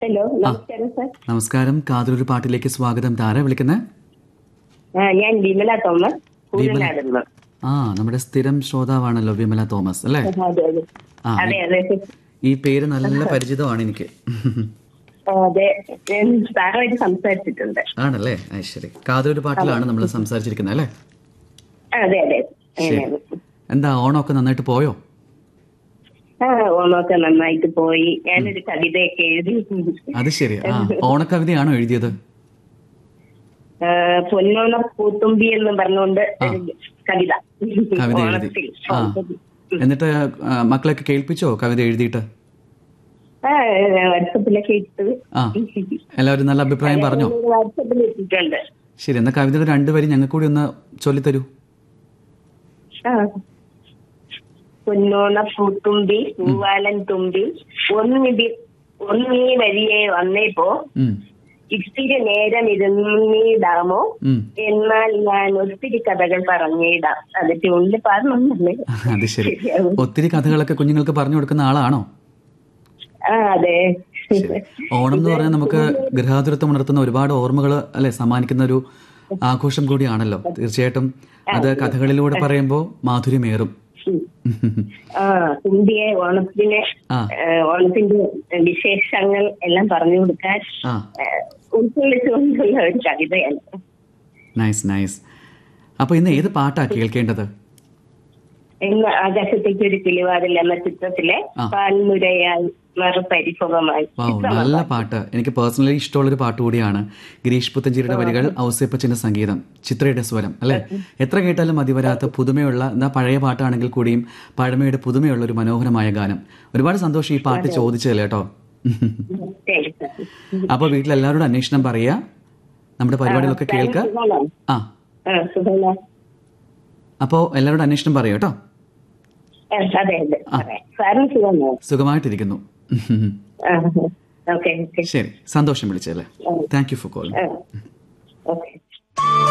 Hello നമസ്കാരം sir നമസ്കാരം കാതലൊരു പാട്ടിലേക്ക് സ്വാഗതം താര വിളിക്കുന്നത് ആ, ഞാൻ വിമല തോമസ് കൂടനാടുന്നു ആ നമ്മുടെ സ്ഥിരം ശ്രോതാവാണല്ലോ വിമല തോമസ് അല്ലേ അതെ അതെ ആ അതെ അതെ ഈ പേര് നല്ല പരിചിതമാണ് എനിക്ക് ആ, അതെ ഞാൻ സാറുമായിട്ട് സംസാരിച്ചിട്ടുണ്ട് ആണല്ലേ അത് ശരി കാതലൊരു പാട്ടിലാണ് നമ്മൾ സംസാരിച്ചിരിക്കുന്നത് അല്ലേ ആ, അതെ അതെ ശരി അങ്ങനെയാണ്. എന്താ ഓണമൊക്കെ നന്നായിട്ട് പോയോ ആ ഓണമൊക്കെ നന്നായിട്ട് പോയി ഞാനൊരു കവിതയൊക്കെ എഴുതി അത് ശരി ആ ഓണക്കവിതയാണോ എഴുതിയത് ആ, പൊന്നോണ പൂത്തുമ്പി എന്ന് പറഞ്ഞുകൊണ്ട് ഒരു കവിത കവിത എഴുതി ഓണത്തിൽ ആ എന്നിട്ട് ആ, മക്കളെയൊക്കെ കേൾപ്പിച്ചോ കവിത എഴുതിയിട്ട് ആ വാട്സപ്പിലൊക്കെ ഇട്ട് ആ എല്ലാവരും നല്ല അഭിപ്രായം പറഞ്ഞോ വാട്സപ്പിൽ ഇട്ടിട്ടുണ്ട് ശരി എന്നാ കവിതയുടെ രണ്ടുപേരും ഞങ്ങൾക്ക് കൂടി ഒന്ന് ചൊല്ലിത്തരൂ ആ. പൊന്നോണ പൂത്തുമ്പി പൂവാലൻ തുമ്പി ഒന്നിടി ഒന്നീ വഴിയെ വന്നേപ്പോ ഉം, ഇത്തിരി നേരം ഇരുന്നിടാമോ ഉം. എന്നാൽ ഞാൻ ഒത്തിരി കഥകൾ പറഞ്ഞിടാം അത് ട്യൂണിൽ പാടുന്നുണ്ടല്ലേ അത് ശരി ഒത്തിരി കഥകളൊക്കെ കുഞ്ഞുങ്ങൾക്ക് പറഞ്ഞു കൊടുക്കുന്ന ആളാണോ ആ അതെ ഓണം എന്ന് പറഞ്ഞാൽ നമുക്ക് ഗൃഹാതുരത്വം ഉണർത്തുന്ന ഒരുപാട് ഓർമ്മകൾ അല്ലെ സമ്മാനിക്കുന്ന ഒരു ആഘോഷം കൂടിയാണല്ലോ തീർച്ചയായിട്ടും അത് കഥകളിലൂടെ പറയുമ്പോൾ മാധുര്യമേറും ആ തുമ്പിയെ ഓണത്തിന് ആ ഏ, ഓണത്തിന്റെ വിശേഷങ്ങൾ എല്ലാം പറഞ്ഞു കൊടുക്കാൻ ആ ഏ, ഉൾക്കൊള്ളിച്ചുകൊണ്ടുള്ള ഒരു കവിതയാണ് നൈസ് നൈസ് അപ്പൊ ഇന്ന് ഏത് പാട്ടാ കേൾക്കേണ്ടത് ഇന്ന് ആകാശത്തേക്ക് ഒരു കിളിവാതിൽ എന്ന ചിത്രത്തിലെ ആ. പാൽമുരയായി മറുപരിഭവമായി വാവ് നല്ല പാട്ട് എനിക്ക് പേഴ്സണലി ഇഷ്ടമുള്ളൊരു പാട്ട് കൂടിയാണ് ഗിരീഷ് പുത്തഞ്ചേരിയുടെ വരികൾ ഔസേപ്പച്ചന്റെ സംഗീതം ചിത്രയുടെ സ്വരം അല്ലെ എത്ര കേട്ടാലും മതി വരാത്ത പുതുമയുള്ള എന്താ പഴയ പാട്ടാണെങ്കിൽ കൂടിയും പഴമയുടെ പുതുമയുള്ള ഒരു മനോഹരമായ ഗാനം ഒരുപാട് സന്തോഷം ഈ പാട്ട് ചോദിച്ചതല്ലേ കേട്ടോ ശരി. അപ്പൊ വീട്ടിലെല്ലാവരോടും അന്വേഷണം പറയാ നമ്മുടെ പരിപാടികളൊക്കെ കേൾക്കുക സുഖമാണോ? ആ ആ, സുഖമാണോ? അപ്പോ എല്ലാവരോടും അന്വേഷണം പറയാം കേട്ടോ ആ, അതെ അതെ അതെ. സാറിന് സുഖമാണോ സുഖമായിട്ടിരിക്കുന്നു ആ, ഓക്കെ ഓക്കെ ശരി സന്തോഷം വിളിച്ചല്ലേ താങ്ക് യു ഫോർ കോളിംഗ് ആ, ഓക്കെ